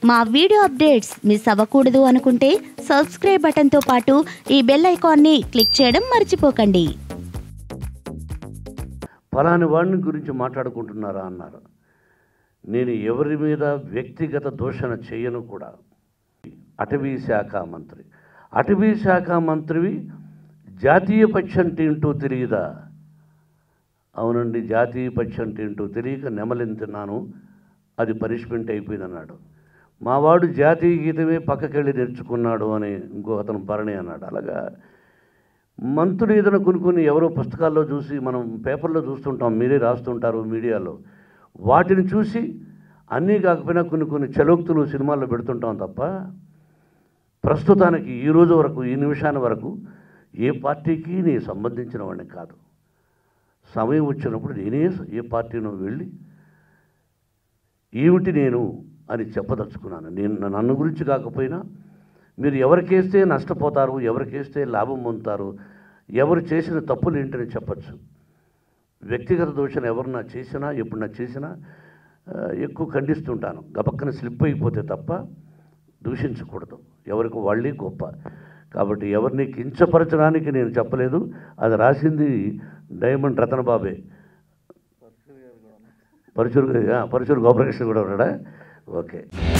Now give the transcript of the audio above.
మా video updates miss అవ్వకూడదు అనుకుంటే సబ్స్క్రైబ్ బటన్తో పాటు ఈ బెల్ ఐకాన్ని క్లిక్ చేయడం మర్చిపోకండి ఫలాని వాడిని గురించి మాట్లాడుకుంటున్నారా అన్నారు నేను ఎవరి మీద వ్యక్తిగత దూషణ చేయను కూడా అటవీ శాఖ మంత్రి అటవీ శాఖ మంత్రివి జాతీయ పక్షం తింటూ తెలియదా అవునండి జాతీయ పక్షం తింటూ తెలియక నెమలిని తిన్నాను అది పనిష్మెంట్ అయిపోయిందన్నాడు మావాడు జాతీయ గీతమే పక్కకెళ్ళి నేర్చుకున్నాడు అని ఇంకో అతను భరణి అన్నాడు అలాగా మంత్రులు ఏదైనా కొన్ని కొన్ని ఎవరో పుస్తకాల్లో చూసి మనం పేపర్లో చూస్తుంటాం మీరే రాస్తుంటారు మీడియాలో వాటిని చూసి అన్నీ కాకపోయినా కొన్ని కొన్ని చలోక్తులు సినిమాల్లో పెడుతుంటాం తప్ప ప్రస్తుతానికి ఈ రోజు వరకు ఈ నిమిషాన్ని వరకు ఏ పార్టీకి నేను సంబంధించిన వాడిని కాదు సమయం వచ్చినప్పుడు నేనే ఏ పార్టీనో వెళ్ళి ఏమిటి నేను అని చెప్పదలుచుకున్నాను నేను నన్ను గురించి కాకపోయినా మీరు ఎవరికేస్తే నష్టపోతారు ఎవరికేస్తే లాభం పొందుతారు ఎవరు చేసిన తప్పులు ఏంటని చెప్పచ్చు వ్యక్తిగత దోషణ ఎవరన్నా చేసినా ఎప్పుడన్నా చేసినా ఆ, ఎక్కువ ఖండిస్తుంటాను గబక్కన స్లిప్ అయిపోతే తప్ప దూషించకూడదు ఎవరికి వాళ్ళే గొప్ప కాబట్టి ఎవరిని కించపరచడానికి నేను చెప్పలేదు అది రాసింది డైమండ్ రతన్ బాబే పరుచూరు ఆ, పరుచూరు గోపాలకృష్ణ కూడా ఉన్నాడా ఓకే